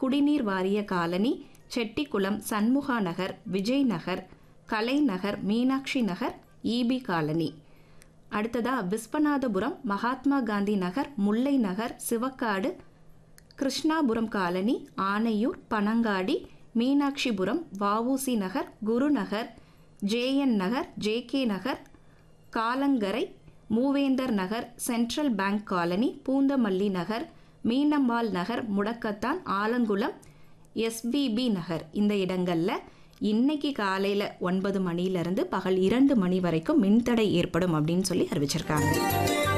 குடிநீர் வாரிய colony Chettikulam Shanmuga Nagar Vijay Nagar Kalainagar Meenakshi Nagar E B colony அடுத்ததா Viswanathapuram Mahatma Gandhi Nagar Mullai Nagar Sivakkadu Krishnapuram colony Anaiyur Panangadi Meenakshipuram V O C Nagar Gurunagar J N Nagar J K Nagar Kalangarai Moovendar Nagar central bank colony Poonamallee Nagar Meenambal Nagar Mudakkathan Alangulam SPB நகர் இந்த இடங்களில் இன்னைக்கு காலையில் ஒன்பது மணியிலிருந்து பகல் இரண்டு மணி வரைக்கும் மின்தடை ஏற்படும் அப்படின்னு சொல்லி அறிவிச்சிருக்காங்க